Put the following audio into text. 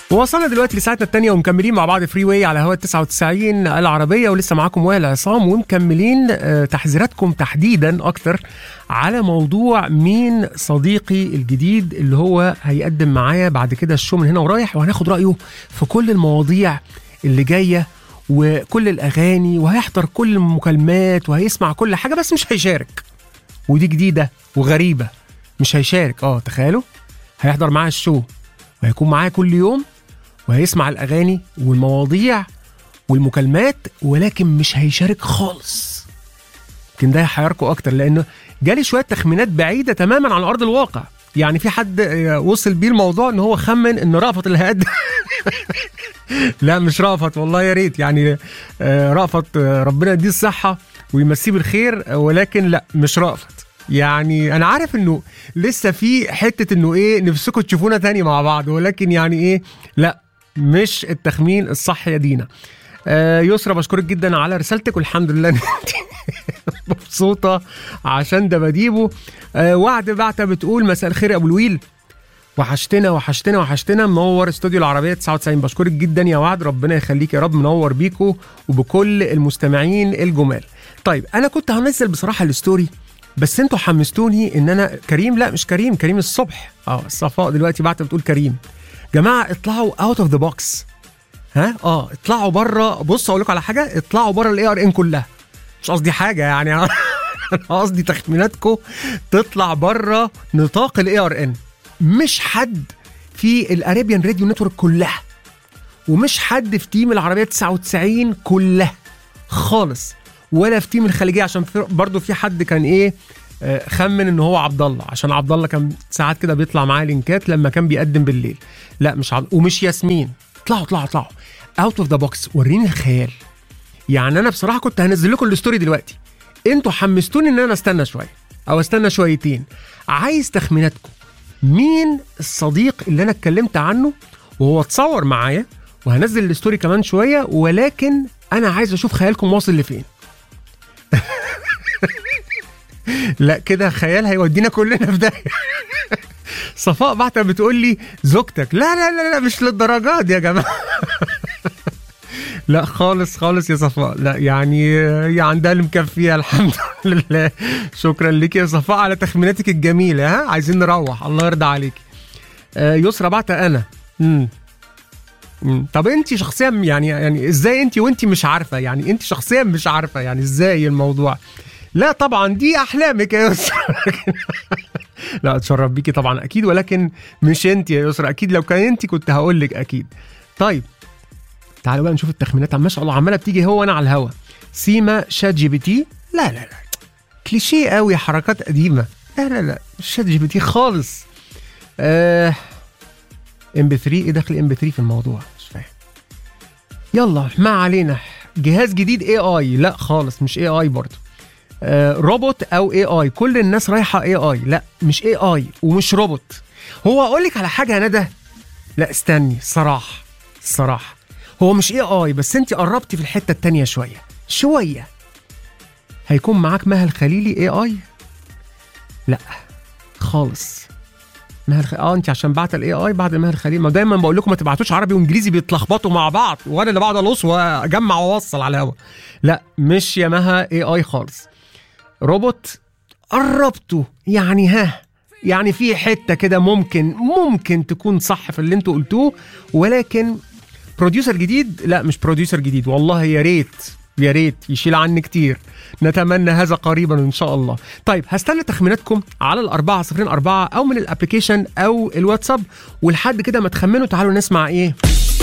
وصلنا دلوقتي لساعتنا الثانية ومكملين مع بعض فري واي على هوا 99 العربية ولسه معاكم وائل عصام ومكملين آه، تحذيراتكم تحديدا أكتر على موضوع مين صديقي الجديد اللي هو هيقدم معايا بعد كده الشو من هنا ورايح وهناخد رأيه في كل المواضيع اللي جاية وكل الأغاني وهيحضر كل المكالمات وهيسمع كل حاجة بس مش هيشارك ودي جديدة وغريبة مش هيشارك اه تخيلوا هيحضر معايا الشو وهيكون معايا كل يوم وهيسمع الاغاني والمواضيع والمكالمات ولكن مش هيشارك خالص يمكن ده هيحيركم اكتر لانه جالي شويه تخمينات بعيده تماما عن ارض الواقع يعني في حد آه، وصل بيه الموضوع ان هو خمن ان رأفت اللي هيقدم لا مش رأفت والله يا ريت يعني آه، رأفت آه، ربنا يديه الصحه ويمسيه بالخير آه، ولكن لا مش رأفت يعني انا عارف انه لسه في حته انه ايه نفسكم تشوفونا تاني مع بعض ولكن يعني ايه لا مش التخمين الصح يا دينا آه يسرا بشكرك جدا على رسالتك والحمد لله إن إنت مبسوطه عشان ده بديبه آه وعد بعتة بتقول مساء الخير يا ابو الويل وحشتنا وحشتنا وحشتنا منور استوديو العربيه 99 بشكرك جدا يا وعد ربنا يخليك يا رب منور بيكو وبكل المستمعين الجمال طيب انا كنت هنزل بصراحه الستوري بس انتوا حمستوني ان انا كريم لا مش كريم كريم الصبح اه صفاء دلوقتي بعت بتقول كريم جماعه اطلعوا اوت اوف ذا بوكس ها اه اطلعوا بره بص اقول لكم على حاجه اطلعوا بره الاي ار ان كلها مش قصدي حاجه يعني انا قصدي تخميناتكم تطلع بره نطاق الاي ار ان مش حد في الاريبيان راديو نتورك كلها ومش حد في تيم العربيه 99 كلها خالص ولا في تيم الخليجيه عشان في برضه في حد كان ايه آه، خمن ان هو عبد الله عشان عبد الله كان ساعات كده بيطلع معاه لينكات لما كان بيقدم بالليل لا مش عبد ومش ياسمين اطلعوا اطلعوا اطلعوا اوت اوف ذا بوكس وريني الخيال يعني انا بصراحه كنت هنزل لكم الستوري دلوقتي انتوا حمستوني ان انا استنى شويه او استنى شويتين عايز تخميناتكم مين الصديق اللي انا اتكلمت عنه وهو اتصور معايا وهنزل الستوري كمان شويه ولكن انا عايز اشوف خيالكم واصل لفين لا كده خيال هيودينا كلنا في داهيه صفاء بعتها بتقول لي زوجتك لا لا لا لا مش للدرجات دي يا جماعه لا خالص خالص يا صفاء لا يعني هي عندها اللي مكفيها الحمد لله شكرا لك يا صفاء على تخميناتك الجميله ها عايزين نروح الله يرضى عليك آه يسرا بعتها انا امم مم. طب انت شخصيا يعني يعني ازاي انت وانت مش عارفه يعني انت شخصيا مش عارفه يعني ازاي الموضوع لا طبعا دي احلامك يا يسرا لا اتشرف بيكي طبعا اكيد ولكن مش انت يا يسرا اكيد لو كان انت كنت هقول لك اكيد طيب تعالوا بقى نشوف التخمينات ما شاء الله عماله بتيجي هو انا على الهوا سيما شات جي بي تي لا لا لا كليشيه قوي حركات قديمه لا لا لا مش شات جي بي تي خالص آه ام بي 3 ايه دخل ام بي 3 في الموضوع مش فاهم يلا ما علينا جهاز جديد اي اي لا خالص مش اي اي برضه آه روبوت او اي اي كل الناس رايحه اي اي لا مش اي اي ومش روبوت هو اقول لك على حاجه يا ندى لا استني الصراحه الصراحه هو مش اي اي بس انت قربتي في الحته التانية شويه شويه هيكون معاك مها الخليلي اي اي لا خالص مها الخ... اه انت عشان بعت الاي اي بعد مها الخليل ما دايما بقول لكم ما تبعتوش عربي وانجليزي بيتلخبطوا مع بعض وانا اللي بقعد الص واجمع واوصل على الهوا لا مش يا مها اي اي خالص روبوت قربته يعني ها يعني في حته كده ممكن ممكن تكون صح في اللي انتوا قلتوه ولكن بروديوسر جديد لا مش بروديوسر جديد والله يا ريت يا ريت يشيل عني كتير نتمنى هذا قريبا ان شاء الله طيب هستنى تخميناتكم على الأربعة صفرين أربعة أو من الابليكيشن أو الواتساب ولحد كده ما تخمنوا تعالوا نسمع إيه